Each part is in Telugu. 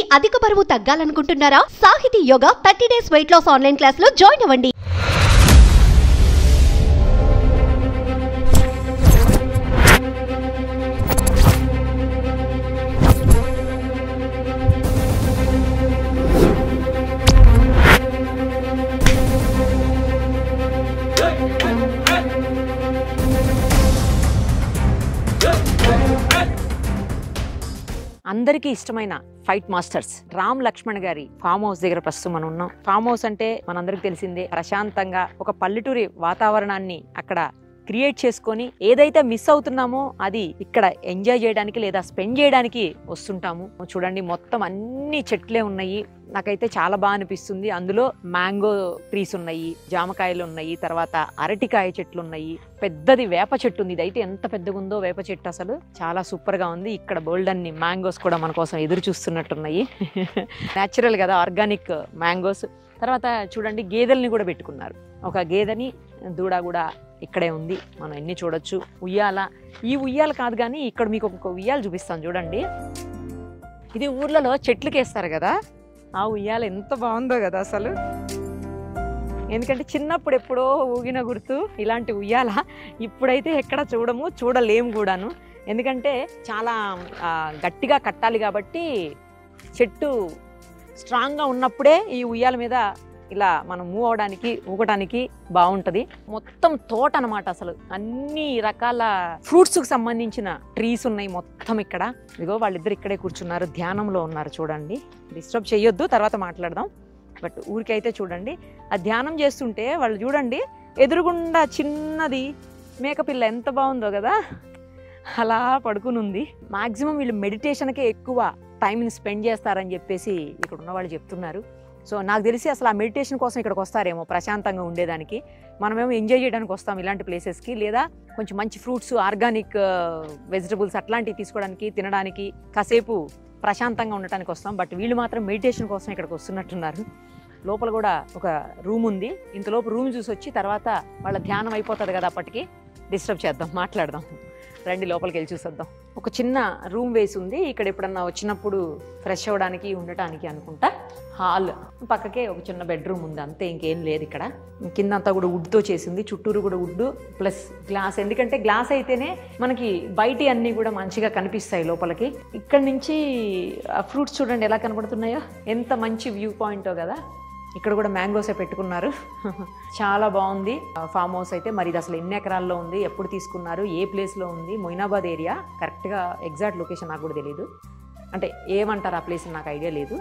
అధిక బరువు తగ్గాలనుకుంటున్నారా Sahiti yoga thirty days weight loss online class లో జాయిన్ అవ్వండి అందరికీ ఇష్టమైన ఫైట్ మాస్టర్స్ రామ్ లక్ష్మణ్ గారి ఫామ్ హౌస్ దగ్గర ప్రస్తుతం మనం ఉన్నాం ఫామ్ హౌస్ అంటే మనందరికి తెలిసిందే ప్రశాంతంగా ఒక పల్లెటూరి వాతావరణాన్ని అక్కడ క్రియేట్ చేసుకొని ఏదైతే మిస్ అవుతున్నామో అది ఇక్కడ ఎంజాయ్ చేయడానికి లేదా స్పెండ్ చేయడానికి వస్తుంటాము చూడండి మొత్తం అన్ని చెట్లే ఉన్నాయి నాకైతే చాలా బాగా అనిపిస్తుంది అందులో మ్యాంగో ట్రీస్ ఉన్నాయి జామకాయలు ఉన్నాయి తర్వాత అరటికాయ చెట్లు ఉన్నాయి పెద్దది వేప చెట్టు ఉంది ఇదైతే ఎంత పెద్దగా ఉందో వేప చెట్టు అసలు చాలా సూపర్ గా ఉంది ఇక్కడ బోల్డ్ అన్ని మ్యాంగోస్ కూడా మన కోసం ఎదురు చూస్తున్నట్టున్నాయి న్యాచురల్ కదా ఆర్గానిక్ మ్యాంగోస్ తర్వాత చూడండి గేదెల్ని కూడా పెట్టుకున్నారు ఒక గేదెని దూడ కూడా ఇక్కడే ఉంది మనం ఎన్ని చూడొచ్చు ఉయ్యాల ఈ ఉయ్యాల కాదు కానీ ఇక్కడ మీకు ఒక ఉయ్యాల చూపిస్తాను చూడండి ఇది ఊర్లలో చెట్లకి వేస్తారు కదా ఆ ఉయ్యాల ఎంత బాగుందో కదా అసలు ఎందుకంటే చిన్నప్పుడు ఎప్పుడో ఊగిన గుర్తు ఇలాంటి ఉయ్యాల ఇప్పుడైతే ఎక్కడ చూడము చూడలేము కూడాను ఎందుకంటే చాలా ఆ, గట్టిగా కట్టాలి కాబట్టి చెట్టు స్ట్రాంగ్గా ఉన్నప్పుడే ఈ ఉయ్యాల మీద ఇలా మనం మూవ్ అవడానికి ఊగడానికి బాగుంటుంది మొత్తం తోట అనమాట అసలు అన్ని రకాల ఫ్రూట్స్కి సంబంధించిన ట్రీస్ ఉన్నాయి మొత్తం ఇక్కడ ఇదిగో వాళ్ళిద్దరు ఇక్కడే కూర్చున్నారు ధ్యానంలో ఉన్నారు చూడండి డిస్టర్బ్ చేయొద్దు తర్వాత మాట్లాడదాం బట్ ఊరికైతే చూడండి ఆ ధ్యానం చేస్తుంటే వాళ్ళు చూడండి ఎదురుగుండా చిన్నది మేకపిల్ల ఎంత బాగుందో కదా అలా పడుకుని ఉంది మాక్సిమం వీళ్ళు మెడిటేషన్కే ఎక్కువ టైంని స్పెండ్ చేస్తారని చెప్పేసి ఇక్కడ ఉన్న వాళ్ళు చెప్తున్నారు సో నాకు తెలిసి అసలు ఆ మెడిటేషన్ కోసం ఇక్కడికి వస్తారేమో ప్రశాంతంగా ఉండేదానికి మనమేమో ఎంజాయ్ చేయడానికి వస్తాం ఇలాంటి ప్లేసెస్కి లేదా కొంచెం మంచి ఫ్రూట్స్ ఆర్గానిక్ వెజిటబుల్స్ అట్లాంటివి తీసుకోవడానికి తినడానికి కాసేపు ప్రశాంతంగా ఉండటానికి వస్తాం బట్ వీళ్ళు మాత్రం మెడిటేషన్ కోసం ఇక్కడికి వస్తున్నట్టున్నారు లోపల కూడా ఒక రూమ్ ఉంది ఇంతలోపు రూమ్ చూసి వచ్చి తర్వాత వాళ్ళ ధ్యానం అయిపోతుంది కదా అప్పటికి డిస్టర్బ్ చేద్దాం మాట్లాడదాం రండి లోపలికి వెళ్ళి చూసొద్దాం ఒక చిన్న రూమ్ వేసి ఉంది ఇక్కడ ఎప్పుడన్నా వచ్చినప్పుడు ఫ్రెష్ అవ్వడానికి ఉండటానికి అనుకుంటా హాల్ పక్కకే ఒక చిన్న బెడ్రూమ్ ఉంది అంతే ఇంకేం లేదు ఇక్కడ కింద అంతా కూడా వుడ్తో చేసింది చుట్టూరు కూడా వుడ్ ప్లస్ గ్లాస్ ఎందుకంటే గ్లాస్ అయితేనే మనకి బయటి అన్నీ కూడా మంచిగా కనిపిస్తాయి లోపలికి ఇక్కడ నుంచి ఫ్రూట్స్ చూడండి ఎలా కనబడుతున్నాయో ఎంత మంచి వ్యూ పాయింటో కదా ఇక్కడ కూడా మ్యాంగోసే పెట్టుకున్నారు చాలా బాగుంది ఫామ్ హౌస్ అయితే మరి ఇది అసలు ఎన్ని ఎకరాల్లో ఉంది ఎప్పుడు తీసుకున్నారు ఏ ప్లేస్లో ఉంది మొయినాబాద్ ఏరియా కరెక్ట్గా ఎగ్జాక్ట్ లొకేషన్ నాకు కూడా తెలియదు అంటే ఏమంటారు ఆ ప్లేస్ నాకు ఐడియా లేదు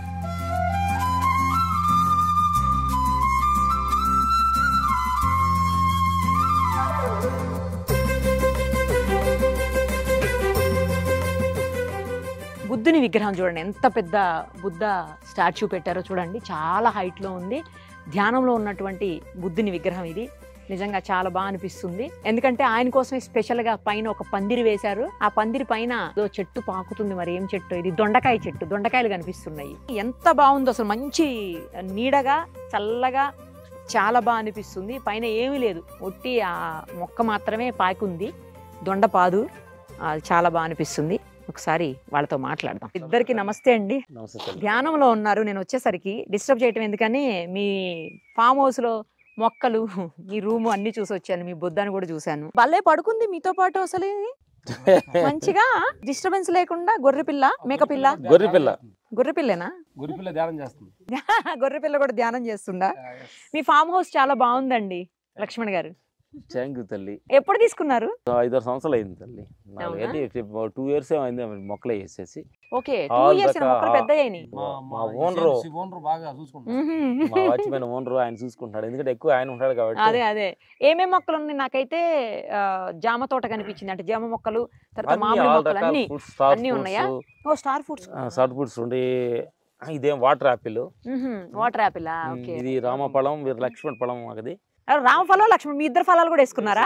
బుద్ధుని విగ్రహం చూడండి ఎంత పెద్ద బుద్ధ స్టాచ్యూ పెట్టారో చూడండి చాలా హైట్లో ఉంది ధ్యానంలో ఉన్నటువంటి బుద్ధుని విగ్రహం ఇది నిజంగా చాలా బాగా అనిపిస్తుంది ఎందుకంటే ఆయన కోసమే స్పెషల్గా పైన ఒక పందిరి వేశారు ఆ పందిరి పైన ఏదో చెట్టు పాకుతుంది మరి ఏం చెట్టు ఇది దొండకాయ చెట్టు దొండకాయలు కనిపిస్తున్నాయి ఎంత బాగుందో అసలు మంచి నీడగా చల్లగా చాలా బాగా అనిపిస్తుంది పైన ఏమీ లేదు ఒట్టి ఆ మొక్క మాత్రమే పాకుంది దొండపాదు ఆ, చాలా బాగా అనిపిస్తుంది ఒకసారి వాళ్ళతో మాట్లాడదాం ఇద్దరికి నమస్తే అండి నమస్తే తల్లి. ధ్యానంలో ఉన్నారు నేను వచ్చేసరికి డిస్టర్బ్ చేయటం ఎందుకని మీ ఫామ్ హౌస్ లో మొక్కలు మీ రూమ్ అన్ని చూసి వచ్చాను మీ బుద్ధాన్ని కూడా చూశాను భలే పడుకుంది మీతో పాటు అసలు ఇది. మంచిగా డిస్టర్బెన్స్ లేకుండా గొర్రె పిల్ల మేక పిల్ల గొర్రె పిల్ల గొర్రె పిల్లేనా గురిపిల్ల ధ్యానం చేస్తుంది గొర్రె పిల్ల కూడా ధ్యానం చేస్తుందా మీ ఫామ్ హౌస్ చాలా బాగుందండి లక్ష్మణ్ గారు థ్యాంక్ యూ తల్లి ఎప్పుడు తీసుకున్నారు ఐదారు సంవత్సరాలు అయింది తల్లి నాలుగేళ్ళు టూ ఇయర్స్ అయింది మొక్కలు వేసేసి okay two All years the- మొక్కలు పెద్ద మా- మా ఓనరు ఓనరు బాగా చూసుకుంటాం మా వాచ్మెన్ ఓనర్ ఆయన చూసుకుంటాడు ఎందుకంటే ఎక్కువ ఆయన ఉంటాడు అదే కాబట్టి అదే ఏమేం మొక్కలు ఉన్నాయి నాకైతే ఆ, జామ తోట కనిపించింది అంటే జామ మొక్కలు తర్వాత అన్ని మామిడి all మొక్కలు రకాల అన్ని fruits, star అన్ని ఉన్నాయా? fruits, ఓ స్టార్ ఫ్రూట్స్ ఆ, సాట్ ఫ్రూట్స్ ఉండి ఆ, ఇదేం water apple water apple okay ఇది రామఫలం వీరు లక్ష్మణ్ ఫలం అది రామఫలం లక్ష్మణ్ మీ ఇద్దరు ఫలాలు కూడా వేసుకున్నారా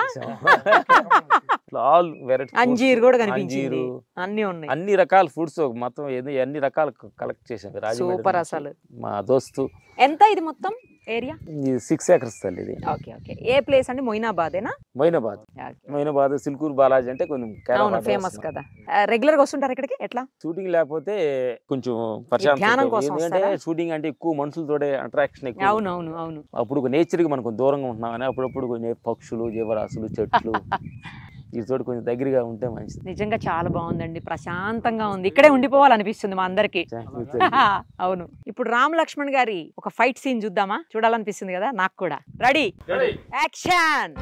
ఆల్ వెరైటీ అంజీర్ కూడా కనిపించింది అంజీరు అన్ని ఉన్నాయి అన్ని రకాల ఫ్రూట్స్ మొత్తం ఏది- అన్ని రకాలు కలెక్ట్ చేసాం రాజమండ్రి సూపర్ నుంచి. అసలు మా దోస్తు ఎంత ఇది మొత్తం ఏరియా ఇది సిక్స్ ఏకర్స్ తల్లి ఇది ఓకే ఓకే ఏ ప్లేస్ అండి మొయినాబాదేనా మైనాబాద్ మైనాబాద్ సిల్కూర్ బాలాజీ అంటే కొంచెం కేరళ అవును border ఫేమస్ వస్తుంది. కదా రెగ్యులర్ గా వస్తుంటారు ఇక్కడికి ఎట్లా షూటింగ్ లేకపోతే కొంచెం ప్రశాంతత ధ్యానం ఉంటుంది. కోసం ఎందుకంటే వస్తారా? షూటింగ్ అంటే ఎక్కువ మనుషులతోటే అట్రాక్షన్ ఎక్కువ అవును అవును అవును అప్పుడు నేచర్ కి మనం కొంచెం దూరంగా ఉంటున్నాం కానీ అప్పుడప్పుడు కొంచెం పక్షులు జీవరాశులు చెట్లు వీటితోటి కొంచెం దగ్గరగా ఉంటే మంచిది నిజంగా చాలా బాగుందండి ప్రశాంతంగా ఉంది ఇక్కడే ఉండిపోవాలనిపిస్తుంది మా అందరికి Thank you, thank you. అవును ఇప్పుడు రామ్ లక్ష్మణ్ గారి ఒక ఫైట్ సీన్ చూద్దామా చూడాలనిపిస్తుంది కదా నాకు కూడా ready action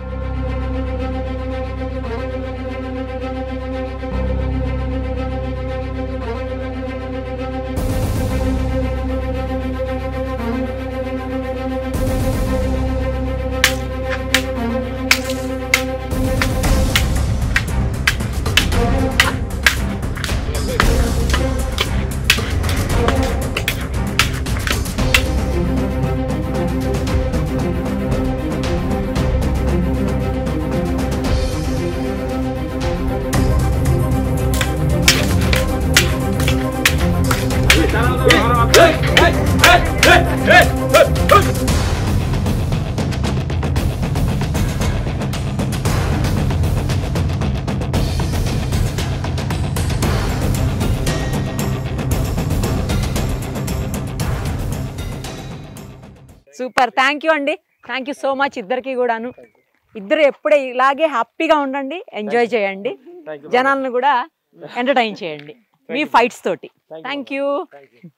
super thank you అండి థ్యాంక్ యూ సో మచ్ ఇద్దరికి కూడాను ఇద్దరు ఎప్పుడే ఇలాగే హ్యాపీగా ఉండండి ఎంజాయ్ చేయండి జనాలను కూడా ఎంటర్టైన్ చేయండి మీ ఫైట్స్ తోటి థ్యాంక్ యూ